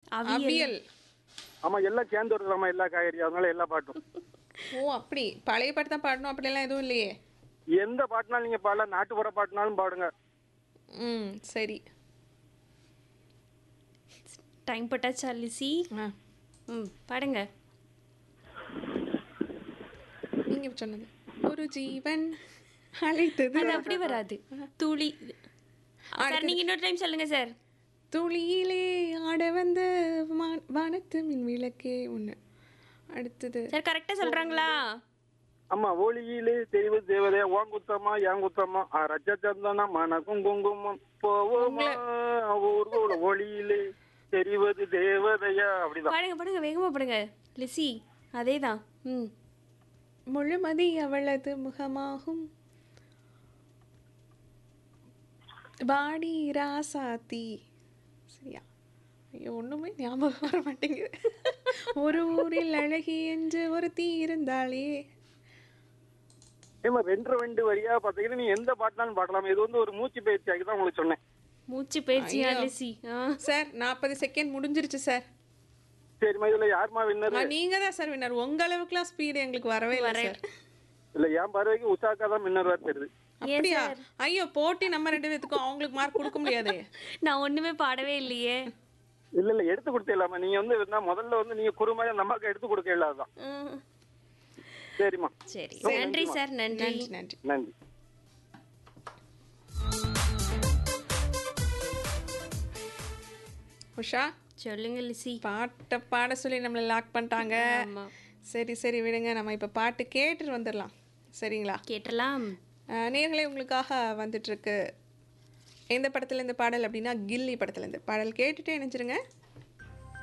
அவியல் அவியல் ஆமா எல்லாம் சேர்ந்து வருதாமா எல்லா காய்கறி அதனால எல்லா பாட்டும் ஓ அப்படி பழைய பாட்டு தான் பாடணும் அப்படிலாம் எதுவும் இல்லையே எந்த பாட்டுனாலும் நீங்க பாடலாம் நாட்டுப்புற பாட்டுனாலும் பாடுங்க ம் சரி டைம் பட்டாச்சா லிசி ஆ ம் பாடுங்க நீங்க சொன்னது ஒரு ஜீவன் அழைத்தது அது அப்படி வராது துளி சார் நீங்க இன்னொரு டைம் சொல்லுங்க சார் துளியிலே ஆட வந்த வா- வானத்து மின் விளக்கே ஒன்று அடுத்தது சார் கரெக்டா சொல்றாங்களா ஆமா ஒளியிலே தெரிவது தேவதையா ஓன் குத்தமா ஏன் குத்தமா ரஜ சந்தனா மனக்கும் குங்குமம் போவோமா ஊர்வல ஒளியிலே தெரிவது தேவதையா அப்படிதான் பாடுங்க பாடுங்க வேகமா பாடுங்க லிசி அதேதான் ம் முழுமதி அவளது முகமாகும் பாடி ராசாத்தி சரியா ஐயோ ஒண்ணுமே ஞாபகம் வர மாட்டேங்குது ஒரு ஊரில் அழகி என்று ஒருத்தி இருந்தாளே ஏமா ரெண்டு ரெண்டு வரியா பாத்தீங்கன்னா நீ எந்த பாட்டுனாலும் பாடலாம் இது வந்து ஒரு மூச்சு பயிற்சியாக்கி தான் உங்களுக்கு சொன்னேன் மூச்சு பயிற்சியா லிசி ஆ சார் நாற்பது செகண்ட் முடிஞ்சிருச்சு சார் சரிம்மா இதுல யாருமா வின்னர் நீங்க தான் சார் வின்னர் உங்க அளவுக்குலாம் ஸ்பீடு எங்களுக்கு வரவே இல்லை சார் இல்ல என் பார்வைக்கு உஷாக்கா தான் வின்னர் வர தெரியுது அப்படியா ஐயோ போட்டி நம்ம ரெண்டு பேத்துக்கும் அவங்களுக்கு மார்க் கொடுக்க முடியாதே நான் ஒண்ணுமே பாடவே இல்லையே இல்ல இல்ல எடுத்து கொடுத்திடலாமா நீங்க வந்து என்ன முதல்ல வந்து நீங்க குறுமையா நமக்கு எடுத்து கொடுக்க இல்லாதான் ம். சரிம்மா சரி நன்றி சார் நன்றி நன்றி நன்றி நன்றி உஷா சொல்லுங்க லிசி பாட்டை பாட சொல்லி நம்மளை லாக் பண்ணிட்டாங்க ஆமா சரி சரி விடுங்க நம்ம இப்போ பாட்டு கேட்டுட்டு வந்துடலாம் சரிங்களா கேட்டலாம் அஹ், நேயர்களே உங்களுக்காக வந்துட்டுருக்கு எந்த படத்துல இந்த பாடல் அப்படின்னா கில்லி படத்துல இருந்து பாடல் கேட்டுட்டே நினைச்சிருங்க